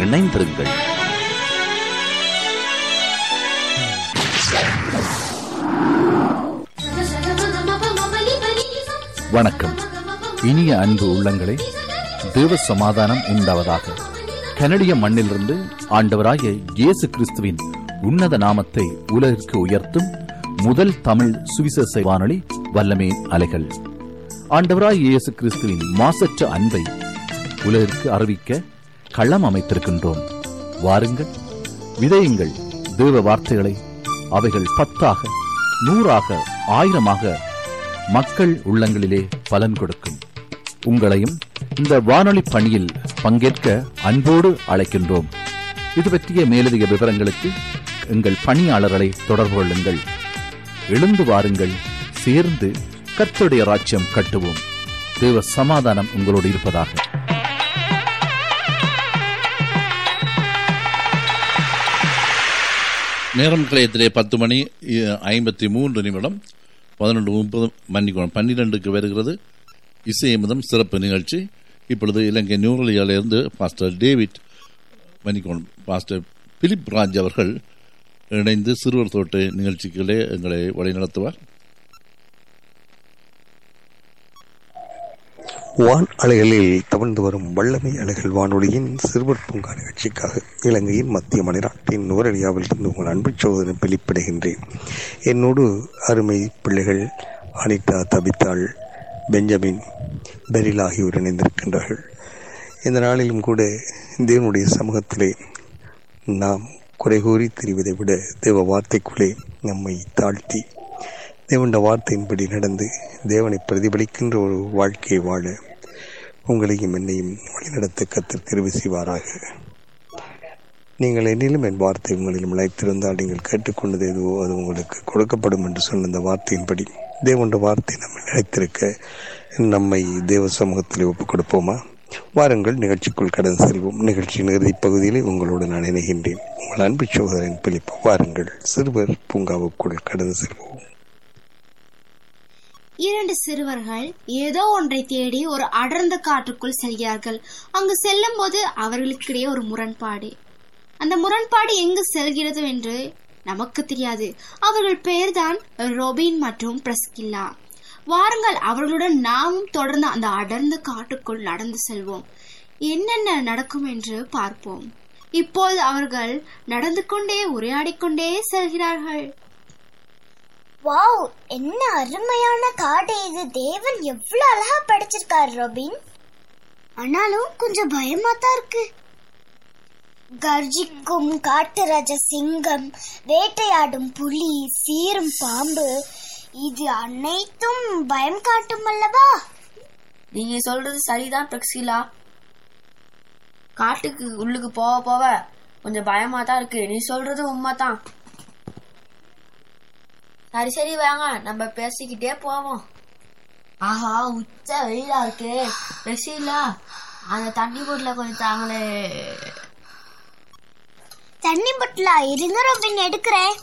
இணைந்திருங்கள் வணக்கம் இனிய அன்பு உள்ளங்களே தேவ சமாதானம் உண்டாவதாக கனடிய மண்ணிலிருந்து ஆண்டவராகிய இயேசு கிறிஸ்துவின் உன்னத நாமத்தை உலகிற்கு உயர்த்தும் முதல் தமிழ் சுவிசேஷ வானொலி வல்லமே அலைகள் ஆண்டவராகிய இயேசு கிறிஸ்துவின் மாசற்ற அன்பை உலகிற்கு அறிவிக்க களம் அமைத்திருக்கின்றோம் வாருங்கள் விதையுங்கள் தேவ வார்த்தைகளை அவைகள் பத்தாக நூறாக ஆயிரமாக மக்கள் உள்ளங்களிலே பலன் கொடுக்கும் உங்களையும் இந்த வானொலி பணியில் பங்கேற்க அன்போடு அழைக்கின்றோம் இது பற்றிய மேலதிக விவரங்களுக்கு எங்கள் பணியாளர்களை தொடர்பு கொள்ளுங்கள் எழுந்து வாருங்கள் சேர்ந்து கர்த்தருடைய ராஜ்யம் கட்டுவோம் தேவ சமாதானம் உங்களோடு இருப்பதாக நேரம் கிளையத்திலே பத்து மணி இ- ஐம்பத்தி மூன்று நிமிடம் பதினொன்று முப்பது மன்னிக்கணும் பன்னிரெண்டுக்கு வருகிறது இசையமுதம் சிறப்பு நிகழ்ச்சி இப்பொழுது இலங்கை நியூரலியாலிருந்து பாஸ்டர் டேவிட் மன்னிக்கணும் பாஸ்டர் பிலிப் ராஜ் அவர்கள் இணைந்து சிறுவர் தோட்ட நிகழ்ச்சிகளே எங்களை வழிநடத்துவார் வான் அலைகளில் தவழ்ந்து வரும் வல்லமை அலைகள் வானொலியின் சிறுவர் பூங்கா நிகழ்ச்சிக்காக இலங்கையின் மத்திய மலைநாட்டின் நுவரலியாவில் இருந்து உங்கள் அன்பு சோதனை வெளிப்படுகின்றேன் என்னோடு அருமை பிள்ளைகள் அனிதா தபித்தாள் பெஞ்சமின் பெரில் ஆகியோர் இணைந்திருக்கின்றார்கள் இந்த நாளிலும் கூட தேவனுடைய சமூகத்திலே நாம் குறை கூறி திரிவதை விட தேவ வார்த்தைக்குள்ளே நம்மை தாழ்த்தி தேவண்ட வார்த்தையின்படி நடந்து தேவனை பிரதிபலிக்கின்ற ஒரு வாழ்க்கையை வாழ உங்களையும் என்னையும் வழிநடத்த கத்தர் கிருபை செய்வாராக நீங்கள் என்னிலும் என் வார்த்தை உங்களிலும் நிலைத்திருந்தால் நீங்கள் கேட்டுக்கொண்டது எதுவோ அது உங்களுக்கு கொடுக்கப்படும் என்று சொன்ன அந்த வார்த்தையின்படி தேவண்ட வார்த்தை நம்ம நிலைத்திருக்க நம்மை தேவ சமூகத்தில் ஒப்புக் கொடுப்போமா வாருங்கள் நிகழ்ச்சிக்குள் கடந்து செல்வோம் நிகழ்ச்சியின் இறுதிப் பகுதியிலே உங்களோடு நான் இணைகின்றேன் உங்கள் அன்பு சகோதரன் பிலிப்பு வாருங்கள் சிறுவர் பூங்காவுக்குள் கடந்து செல்வோம் இரண்டு சிறுவர்கள் ஏதோ ஒன்றை தேடி ஒரு அடர்ந்த காட்டுக்குள் செல்கிறார்கள் அங்கு செல்லும் போது அவர்களுக்கிடையே ஒரு முரண்பாடு அந்த முரண்பாடு எங்கு செல்கிறது என்று நமக்கு தெரியாது அவர்கள் பெயர்தான் ரொபின் மற்றும் பிரஸ்கில்லா வாருங்கள் அவர்களுடன் நாமும் தொடர்ந்து அந்த அடர்ந்த காட்டுக்குள் நடந்து செல்வோம் என்னென்ன நடக்கும் என்று பார்ப்போம் இப்போது அவர்கள் நடந்து கொண்டே உரையாடிக் கொண்டே செல்கிறார்கள் வாவ் என்ன அருமையான காடு இது தேவன் எவ்வளவு அழகா படைச்சிருக்காரு ரொபின் ஆனாலும் கொஞ்சம் பயமா தான் இருக்கு கர்ஜிக்கும் காட்டுராஜ சிங்கம் வேட்டையாடும் புலி சீரும் பாம்பு இது அனைத்தும் பயம் காட்டும் அல்லவா நீங்க சொல்றது சரிதான் பிரக்சிலா காட்டுக்கு உள்ளுக்கு போக போக கொஞ்சம் பயமா தான் இருக்கு நீ சொல்றது உண்மைதான் சரி சரி வாங்க நம்ம பேசிக்கிட்டே போவோம் ஆஹா உச்ச வெயிலா இருக்கு பிரக்சிலா அந்த தண்ணி போட்டுல கொஞ்சம் தாங்களே தண்ணி பட்டலா இருங்க ரொபின் எடுக்கிறேன்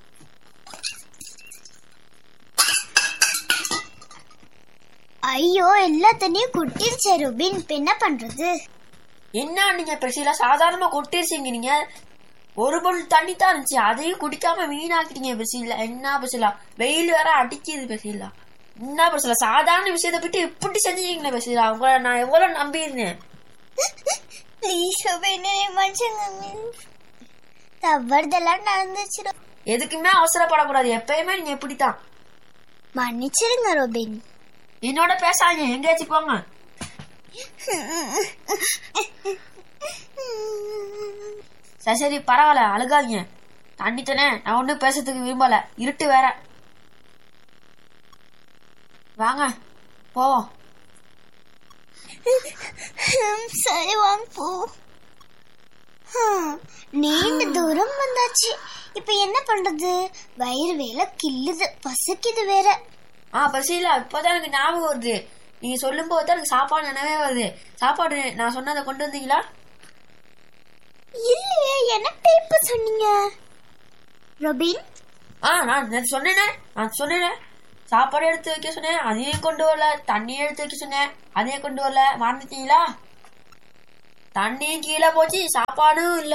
ஐயோ எல்லா தண்ணியும் குட்டிருச்சே ரொபின் இப்ப என்ன பண்றது என்ன நீங்க பிரக்சிலா சாதாரணமா கொட்டிருச்சீங்க நீங்க ஒரு பொருள் தண்ணி தான் இருந்துச்சு அதையும் குடிக்காம வீணாக்கிட்டீங்க பிரசிலா என்ன பிரசிலா வெயில் வேற அடிக்குது பிரசிலா என்ன பிரசிலா சாதாரண விஷயத்தை பத்தி இப்படி செஞ்சீங்களே பிரசிலா உங்களை நான் எவ்வளவு நம்பியிருந்தேன் ப்ளீஸ் ரொபின் மனுஷங்க தவறுதெல்லாம் நடந்துச்சு ரொ- எதுக்குமே அவசரப்படக்கூடாது எப்பயுமே நீங்க இப்படித்தான் மன்னிச்சிருங்க ரொபின் என்னோட பேசாங்க எங்கேயாச்சும் போங்க சரி சரி பரவாயில்ல அழுகாதீங்க தண்ணி தானே நான் ஒன்றும் பேசுறதுக்கு விரும்பல இருட்டு வேற வாங்க போவோம் சரி வாங்க போ ஹம், நீண்ட தூரம் வந்தாச்சு இப்ப என்ன பண்றது வயிறு வேலை கில்லுது பசிக்குது வேற ஆ பசியில இப்போதான் எனக்கு ஞாபகம் வருது நீங்க சொல்லும் போது தான் எனக்கு சாப்பாடு நினைவே வருது சாப்பாடு நான் சொன்னதை கொண்டு வந்தீங்களா இல்லையே எனக்கு இப்ப சொன்னீங்க ரொபின் ஆ நான் நேத்து சொன்னேனே நான் சொன்னேனே சாப்பாடு எடுத்து வைக்க சொன்னேன் அதையும் கொண்டு வரல தண்ணி எடுத்து வைக்க சொன்னேன் அதையும் கொண்டு வரல மறந்துட்டீங்களா தண்ணியும் கீழே போச்சு சாப்பாடும் இல்ல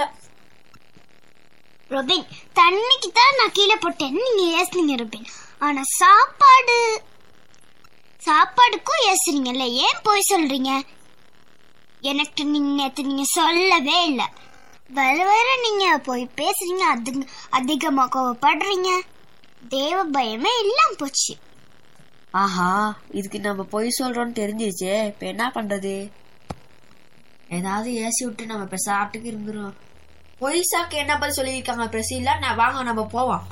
ரொபின் தண்ணிக்கு தான் நான் கீழே போட்டேன்னு நீங்க ஏசுனீங்க ரொபின் ஆனா சாப்பாடு சாப்பாடுக்கும் ஏசுறீங்கல்ல ஏன் போய் சொல்றீங்க எனக்கு நீங்க நேத்து நீங்க சொல்லவே இல்லை வர வர நீங்க போய் பேசுறீங்க அது அதிகமா கோவப்படுறீங்க தேவ பயமே இல்லாம போச்சு ஆஹா இதுக்கு நம்ம பொய் சொல்றோம்னு தெரிஞ்சிருச்சே இப்ப என்ன பண்றது ஏதாவது ஏசி விட்டு நம்ம இப்ப சாப்பிட்டுக்கு இருந்துரும் பொய் சாக்கு என்ன பதில் சொல்லியிருக்காங்க பிரசில நான் வாங்க நம்ம போவோம்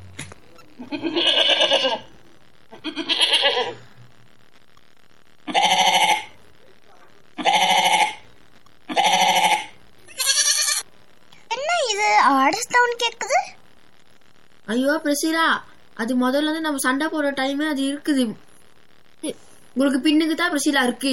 என்ன இது ஆர்டர் சவுண்ட் கேக்குது ஐயோ பிரசிலா அது முதல்ல இருந்து நம்ம சண்டை போடுற டைமே அது இருக்குது உங்களுக்கு பின்னுக்கு தான் பிரசிலா இருக்கு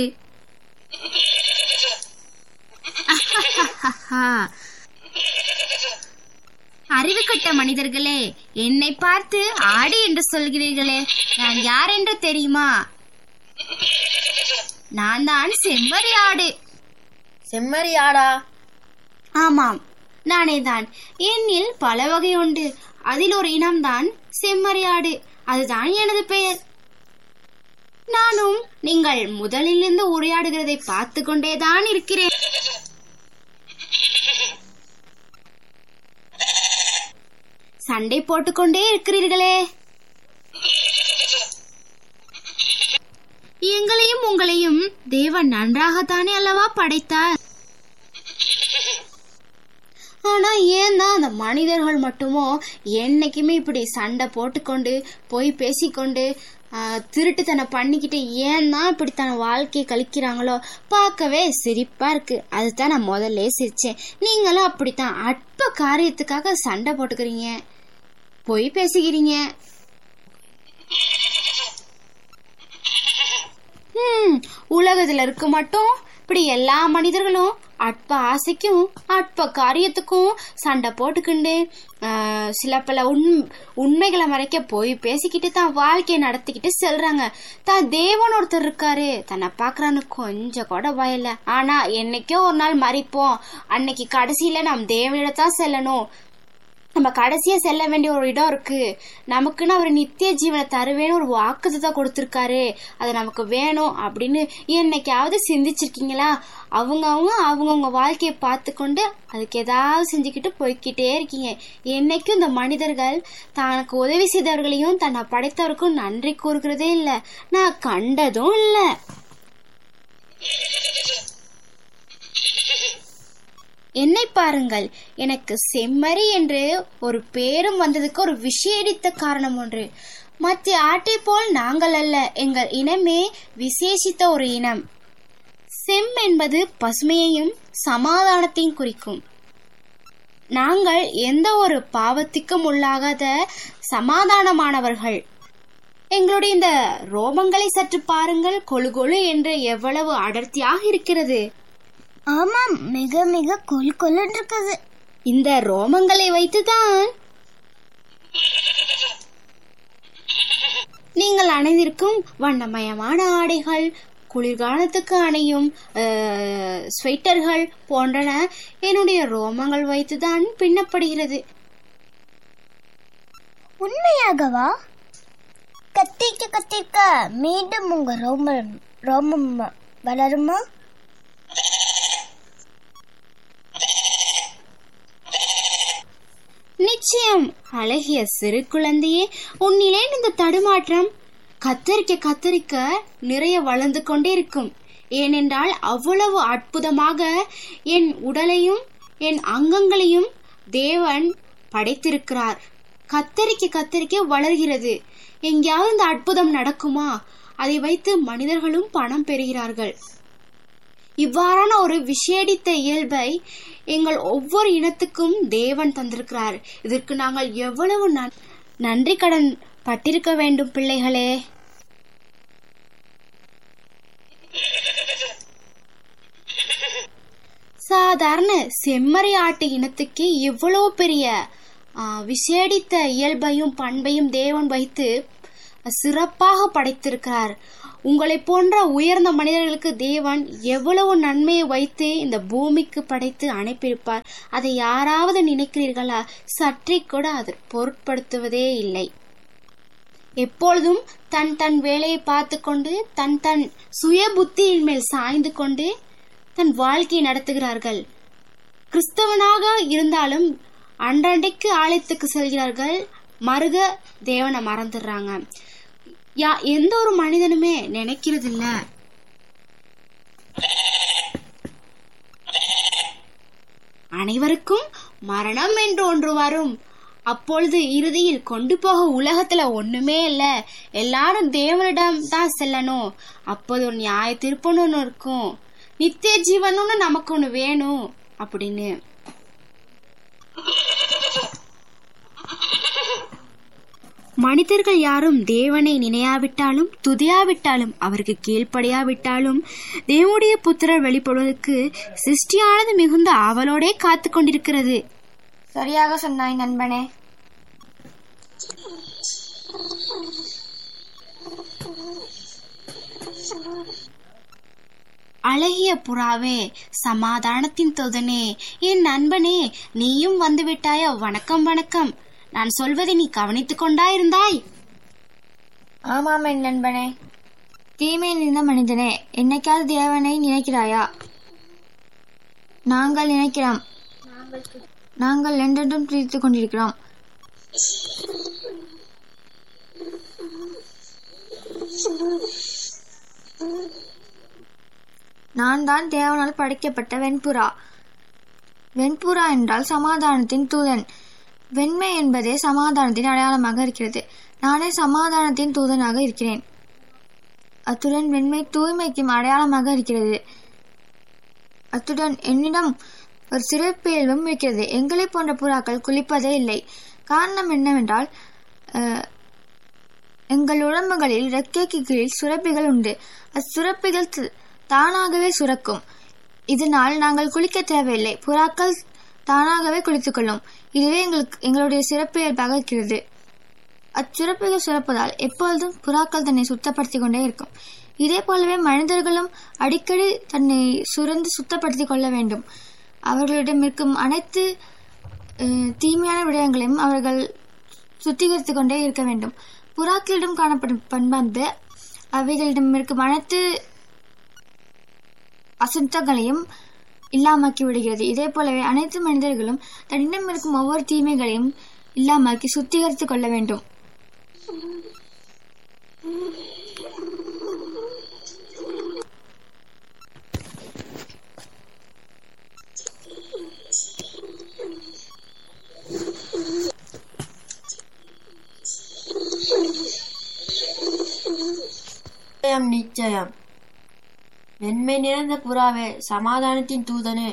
அறிவு கட்ட மனிதர்களே என்னை பார்த்து ஆடு என்று சொல்கிறீர்களே நான் யார் என்று தெரியுமா நான் தான் செம்மறி ஆடு செம்மறி ஆடா ஆமாம் நானே தான் என்னில் பல வகை உண்டு அதில் ஒரு இனம்தான் செம்மறியாடு அதுதான் எனது பெயர் நானும் நீங்கள் முதலிலிருந்து உரையாடுகிறதை பார்த்து கொண்டேதான் இருக்கிறேன் சண்டை போட்டுக்கொண்டே இருக்கிறீர்களே எங்களையும் உங்களையும் தேவன் நன்றாகத்தானே அல்லவா படைத்தார் ஆனா ஏன் தான் அந்த மனிதர்கள் மட்டுமோ என்னைக்குமே இப்படி சண்டை போட்டுக்கொண்டு போய் பேசிக்கொண்டு ஆஹ், திருட்டுத்தனம் பண்ணிக்கிட்டு ஏன் தான் இப்படி தன் வாழ்க்கையை கழிக்கிறாங்களோ பார்க்கவே சிரிப்பா இருக்கு அதுதான் நான் முதல்ல சிரிச்சேன் நீங்களும் அப்படித்தான் அற்ப காரியத்துக்காக சண்டை போட்டுக்கிறீங்க போய் பேசிக்கிறீங்க ஹம், உலகத்துல இருக்க மட்டும் இப்படி எல்லா மனிதர்களும் அற்ப ஆசைக்கும் அற்ப காரியத்துக்கும் சண்டை போட்டுக்கிண்டு ஆஹ், சில பல உண் உண்மைகளை மறைக்க போய் பேசிக்கிட்டு தான் வாழ்க்கையை நடத்திக்கிட்டு செல்றாங்க தான் தேவன் ஒருத்தர் இருக்காரு தன்னை பாக்குறான்னு கொஞ்சம் கூட பயல ஆனா என்னைக்கோ ஒரு நாள் மறிப்போம் அன்னைக்கு கடைசியில நாம் தேவனிடத்தான் செல்லணும் நம்ம கடைசியா செல்ல வேண்டிய ஒரு இடம் இருக்கு நமக்குன்னு அவர் நித்திய ஜீவனை தருவேன்னு ஒரு வாக்குத்தத்தை கொடுத்திருக்காரு அது நமக்கு வேணும் அப்படின்னு என்னைக்காவது சிந்திச்சிருக்கீங்களா அவங்க அவங்க அவங்கவுங்க வாழ்க்கையை பார்த்து கொண்டு அதுக்கு ஏதாவது செஞ்சுக்கிட்டு போய்க்கிட்டே இருக்கீங்க என்னைக்கும் இந்த மனிதர்கள் தனக்கு உதவி செய்தவர்களையும் தன்னை படைத்தவருக்கும் நன்றி கூறுகிறதே இல்லை நான் கண்டதும் இல்லை என்னை பாருங்கள் எனக்கு செம்மறி என்று ஒரு பேரும் வந்ததுக்கு ஒரு விசேடித்த காரணம் ஒன்று மற்ற ஆட்டை போல் நாங்கள் அல்ல எங்கள் இனமே விசேஷித்த ஒரு இனம் செம் என்பது பசுமையையும் சமாதானத்தையும் குறிக்கும் நாங்கள் எந்த ஒரு பாவத்திற்கும் உள்ளாகாத சமாதானமானவர்கள் எங்களுடைய இந்த ரோமங்களை சற்று பாருங்கள் கொழு கொழு என்று எவ்வளவு அடர்த்தியாக இருக்கிறது ஆமாம் மிக மிக கொல் கொல்லுன்னு இருக்குது இந்த ரோமங்களை வைத்துதான் நீங்கள் அணிந்திருக்கும் வண்ணமயமான ஆடைகள் குளிர்காலத்துக்கு அணையும் அஹ், ஸ்வெட்டர்கள் போன்றன என்னுடைய ரோமங்கள் வைத்துதான் பின்னப்படுகிறது உண்மையாகவா கத்திக்க கத்திக்க மீண்டும் உங்க ரோமம் ரோமம் வளருமா நிச்சயம் அழகிய சிறு குழந்தையே உன்னிலே இந்த தடுமாற்றம் கத்தரிக்க கத்தரிக்க நிறைய வளர்ந்து கொண்டே இருக்கும் ஏனென்றால் அவ்வளவு அற்புதமாக என் உடலையும் என் அங்கங்களையும் தேவன் படைத்திருக்கிறார் கத்தரிக்க கத்தரிக்க வளர்கிறது எங்கேயாவது இந்த அற்புதம் நடக்குமா அதை வைத்து மனிதர்களும் பணம் பெறுகிறார்கள் இவ்வாறான ஒரு விசேடித்த இயல்பை எங்கள் ஒவ்வொரு இனத்துக்கும் தேவன் தந்திருக்கிறார் இதற்கு நாங்கள் எவ்வளவு நன்- நன்றி கடன் பட்டிருக்க வேண்டும் பிள்ளைகளே சாதாரண செம்மறி ஆட்டு இனத்துக்கு இவ்வளவு பெரிய ஆ, விசேடித்த இயல்பையும் பண்பையும் தேவன் வைத்து சிறப்பாக படைத்திருக்கிறார் உங்களை போன்ற உயர்ந்த மனிதர்களுக்கு தேவன் எவ்வளவு நன்மையை வைத்து இந்த பூமிக்கு படைத்து அனுப்பியிருப்பார் அதை யாராவது நினைக்கிறீர்களா சற்றே கூட அதை பொருட்படுத்துவதே இல்லை எப்பொழுதும் தன் தன் வேலையை பார்த்து கொண்டு தன் தன் சுய புத்தியின் மேல் சாய்ந்து கொண்டு தன் வாழ்க்கையை நடத்துகிறார்கள் கிறிஸ்தவனாக இருந்தாலும் அன்றன்றைக்கு ஆலயத்துக்கு செல்கிறார்கள் மருக தேவனை மறந்துடுறாங்க யா எந்த ஒரு மனிதனுமே நினைக்கிறது இல்ல அனைவருக்கும் மரணம் என்று ஒன்று வரும் அப்பொழுது இறுதியில் கொண்டு போக உலகத்துல ஒண்ணுமே இல்ல எல்லாரும் தேவனிடம் தான் செல்லணும் அப்போது ஒரு நியாய திருப்பன்னு ஒன்று இருக்கும் நித்திய ஜீவனும்னு நமக்கு ஒன்று வேணும் அப்படின்னு மனிதர்கள் யாரும் தேவனை நினையாவிட்டாலும் துதியாவிட்டாலும் அவருக்கு கீழ்ப்படியாவிட்டாலும் தேவனுடைய புத்திரர் வெளிப்படுவதற்கு சிருஷ்டியானது மிகுந்த ஆவலோடே காத்து கொண்டிருக்கிறது சரியாக சொன்னாய் நண்பனே அழகிய புறாவே சமாதானத்தின் தொதனே என் நண்பனே நீயும் வந்து விட்டாயோ வணக்கம் வணக்கம் நான் சொல்வதை நீ கவனித்துக் கொண்டாயிருந்தாய் ஆமாம் என் நண்பனே தீமை நிறைந்த மனிதனே என்னைக்காவது தேவனை நினைக்கிறாயா நாங்கள் நினைக்கிறோம் நாங்கள் என்றென்றும் பிரித்துக் கொண்டிருக்கிறோம் நான் தான் தேவனால் படைக்கப்பட்ட வெண்புறா வெண்புறா என்றால் சமாதானத்தின் தூதன் வெண்மை என்பதே சமாதானத்தின் அடையாளமாக இருக்கிறது நானே சமாதானத்தின் தூதனாக இருக்கிறேன் அத்துடன் வெண்மை தூய்மைக்கும் அடையாளமாக இருக்கிறது அத்துடன் என்னிடம் ஒரு சிறப்பியல்பும் இருக்கிறது எங்களை போன்ற புறாக்கள் குளிப்பதே இல்லை காரணம் என்னவென்றால் அஹ், எங்கள் உடம்புகளில் ரெக்கைக்கு கீழ் சுரப்பிகள் உண்டு அச்சுரப்பிகள் த- தானாகவே சுரக்கும் இதனால் நாங்கள் குளிக்க தேவையில்லை புறாக்கள் தானாகவே குளித்துக்கொள்ளும் இதுவே எங்களுக்கு எங்களுடைய சிறப்பியல்பாக இருக்கிறது அச்சுரப்பிகள் சுரப்பதால் எப்பொழுதும் புறாக்கள் தன்னை சுத்தப்படுத்திக் கொண்டே இருக்கும் இதே போலவே மனிதர்களும் அடிக்கடி தன்னை சுரந்து சுத்தப்படுத்திக் கொள்ள வேண்டும் அவர்களிடம் இருக்கும் அனைத்து அஹ், தீமையான விடயங்களையும் அவர்கள் சுத்திகரித்துக் கொண்டே இருக்க வேண்டும் புறாக்களிடம் காணப்படும் பண்பானது அவைகளிடம் இருக்கும் அனைத்து அசுத்தங்களையும் இல்லாமாக்கி விடுகிறது இதே போலவே அனைத்து மனிதர்களும் தன்னிடம் இருக்கும் ஒவ்வொரு தீமைகளையும் இல்லாமாக்கி சுத்திகரித்துக் கொள்ள வேண்டும் நிச்சயம் நிச்சயம் வெண்மை நிறைந்த புறாவே சமாதானத்தின் தூதனே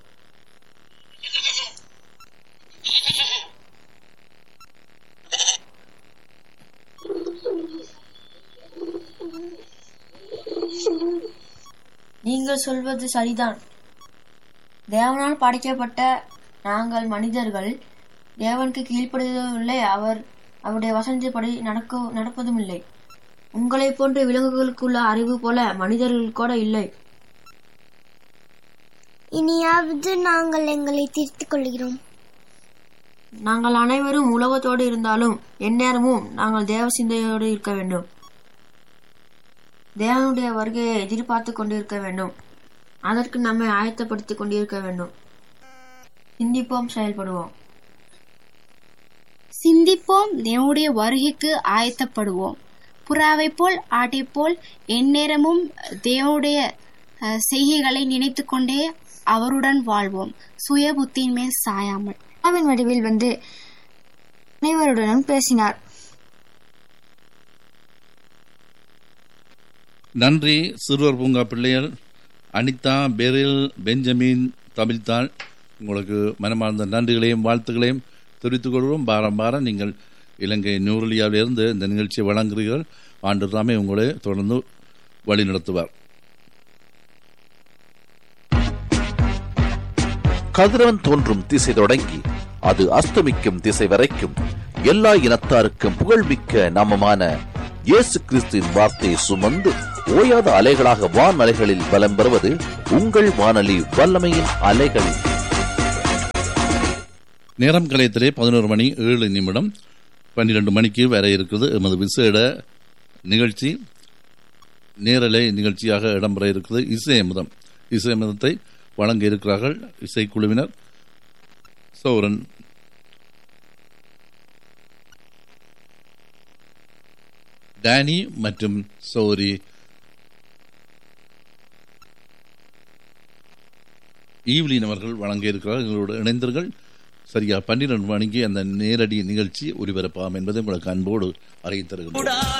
நீங்கள் சொல்வது சரிதான் தேவனால் படைக்கப்பட்ட நாங்கள் மனிதர்கள் தேவனுக்கு கீழ்ப்படுவதும் இல்லை அவர் அவருடைய வசனத்தின்படி நடக்க நடப்பதும் இல்லை உங்களைப் போன்ற விலங்குகளுக்குள்ள அறிவு போல மனிதர்கள் கூட இல்லை இனியாவது நாங்கள் எங்களை திருத்திக் கொள்கிறோம் நாங்கள் அனைவரும் உலகத்தோடு இருந்தாலும் எந்நேரமும் நாங்கள் தேவ சிந்தையோடு இருக்க வேண்டும் தேவனுடைய வருகையை எதிர்பார்த்து கொண்டிருக்க வேண்டும் அதற்கு நம்மை ஆயத்தப்படுத்திக் கொண்டிருக்க வேண்டும் சிந்திப்போம் செயல்படுவோம் சிந்திப்போம் தேவனுடைய வருகைக்கு ஆயத்தப்படுவோம் புறாவை போல் ஆட்டை போல் எந்நேரமும் தேவனுடைய அஹ், செய்கைகளை நினைத்துக் கொண்டே அவருடன் வாழ்வோம் சுய புத்தியின் மேல் சாயாமல் அவன் வடிவில் வந்து அனைவருடனும் பேசினார் நன்றி சிறுவர் பூங்கா பிள்ளைகள் அனிதா பெரில் பெஞ்சமின் தமிழ்தாள் உங்களுக்கு மனமார்ந்த நன்றிகளையும் வாழ்த்துக்களையும் தெரிவித்துக் கொள்வோம் பாரம் பாரம் நீங்கள் இலங்கை நியூரலியாவிலிருந்து இந்த நிகழ்ச்சியை வழங்குகிறீர்கள் ஆண்டு தாமே உங்களை தொடர்ந்து வழி நடத்துவார் கதிரவன் தோன்றும் திசை தொடங்கி அது அஸ்தமிக்கும் திசை வரைக்கும் எல்லா இனத்தாருக்கும் புகழ்மிக்க நாமமான இயேசு கிறிஸ்துவின் வார்த்தையை சுமந்து ஓயாத அலைகளாக வான் அலைகளில் பலம் பெறுவது உங்கள் வானொலி வல்லமையின் அலைகள் நேரம் கலையத்திலே பதினோரு மணி ஏழு நிமிடம் பன்னிரண்டு மணிக்கு வர இருக்குது எமது விசேட நிகழ்ச்சி நேரலை நிகழ்ச்சியாக இடம்பெற இருக்கிறது இசையமுதம் இசையமுதத்தை வழங்க இருக்கிறார்கள் இசைக்குழுவினர் சௌரன் டேனி மற்றும் சௌரி ஈவ்லின் அவர்கள் வழங்க இருக்கிறார்கள் எங்களோடு இணைந்தர்கள் சரியா பன்னிரண்டு மணிக்கு அந்த நேரடி நிகழ்ச்சி ஒலிபரப்பாகும் என்பதை உங்களுக்கு அன்போடு அறிவித்தருகிறோம்